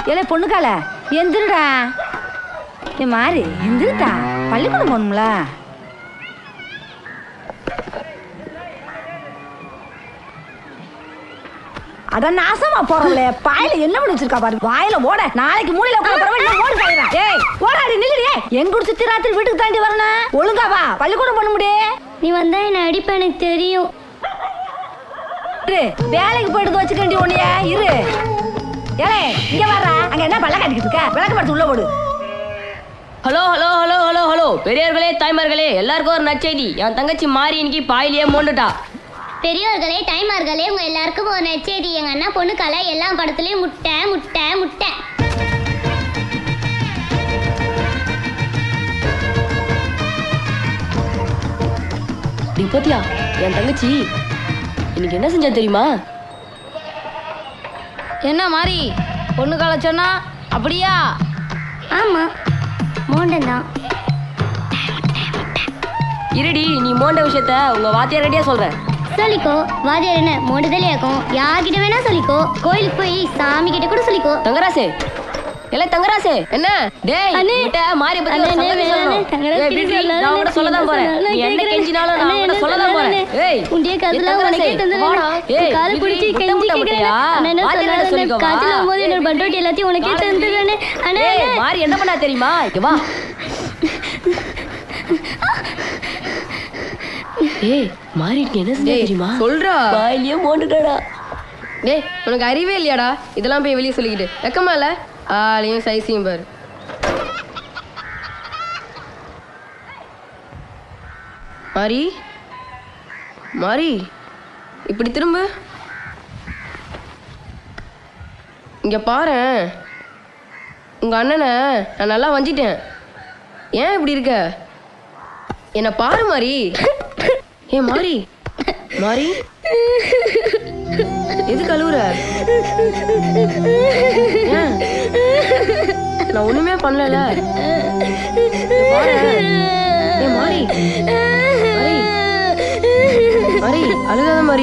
ஏலே பொண்ணுக்கால எந்திருடா ஏ மாறி எந்திருடா பள்ளிக்கூடம் போகணும்ல அட நாசமா போறவளே பாயில என்ன பண்ணி வச்சிருக்கா பாரு வாயில ஓட நாளைக்கு மூலையில உட்கார போறவன் இன்னும் ஓடி போயிடா ஏய் ஓடாடி நில்லுடி எங்க கூட சுத்தி ராத்திரி வீட்டுக்கு தாண்டி வரணும் ஒழுங்கா வா பள்ளிக்கூடம் பண்ண முடியே நீ வந்தா என்ன அடிப்ப எனக்கு தெரியும் இரு வேலைக்கு போயிட்டு வச்சுக்கண்டி உன்னைய இரு ஏலே இங்க வர்றா அங்க என்ன பல்ல கட்டிக்கிட்டு இருக்க விளக்கு படுத்து உள்ள போடு hello hello hello hello hello பெரியவர்களே தாய்மார்களே எல்லாருக்கும் ஒரு நற்செய்தி என் தங்கச்சி மாறி இன்னைக்கு பாயிலேயே மோண்டுட்டா பெரியவர்களே தாய்மார்களே உங்க எல்லாருக்கும் ஒரு நச்சேடி எங்க அண்ணா பொண்ணு கலை எல்லா படத்துலயும் முட்டை முட்டை முட்டை நீ பாத்தியா என் தங்கச்சி இன்னைக்கு என்ன செஞ்சா தெரியுமா என்ன மாதிரி பொண்ணு கால சொன்னா அப்படியா ஆமா மோண்டன் தான் இருடி நீ மோண்ட விஷயத்த உங்க வாத்தியாரடியா சொல்றேன் சொல்லிக்கோ வாத்தியார் என்ன மோண்டுதலையாக்கும் யார்கிட்ட வேணா சொல்லிக்கோ கோயிலுக்கு போய் சாமி கிட்ட கூட சொல்லிக்கோ தங்கராசே இல்ல தங்கராசே என்ன டேய் அண்ணே. கிட்ட மாறி பத்தி அண்ணே, ஒரு சங்கதி அண்ணே, சொல்லணும் அண்ணே, தங்கராசு ஏய், விடுடி, சொல்லல, நான் உன்கிட்ட சொல்லதான் போறேன் அண்ணே, நீ என்ன கேக்குறேன். கெஞ்சினாலும் நான் அண்ணே, உன்கிட்ட என்ன சொல்லதான் போறேன் சொல்லல, ஏய் உன்கிட்டயே ஏய், காதுல தங்கராசே, உனக்கே தந்தது. வாடா. ஏய், காலை விடுடி, பிடிச்சி முட்டை கெஞ்சி முட்டை கேக்குறேன். முட்டையா? அண்ணே, என்ன வாத்தியார்கிட்ட சொன்னாரு, சொல்லிக்கோ, வா. காய்ச்சல் வரும்போது என்னோட பண்டோட்டி எல்லாத்தையும் உனக்கே காலை தந்துடுறேனே. அண்ணே, ஏய், அண்ணே. மாறி என்ன பண்ணா தெரியுமா இங்க வா ஏய் மாறி இன்னைக்கு என்ன செஞ்சா டேய், தெரியுமா சொல்றா. பாயிலேயே மோண்டுட்டாடா டேய் உனக்கு அறிவே இல்லையாடா இதெல்லாம் போய் வெளியே சொல்லிக்கிட்டு வெக்கமா இல்ல ஆளையும் சைஸையும் பாரு மாறி மாறி இப்படி திரும்ப இங்க பாரேன் உங்க அண்ணனை நான் நல்லா வஞ்சிட்டேன் ஏன் இப்படி இருக்க என்னை பாரு மாறி ஏ மாறி மாறி எதுக்கு அழுவுற ஏன் நான் ஒண்ணுமே பண்ணல ஏ மாறி மாறி மாறி அழுகாத மாறி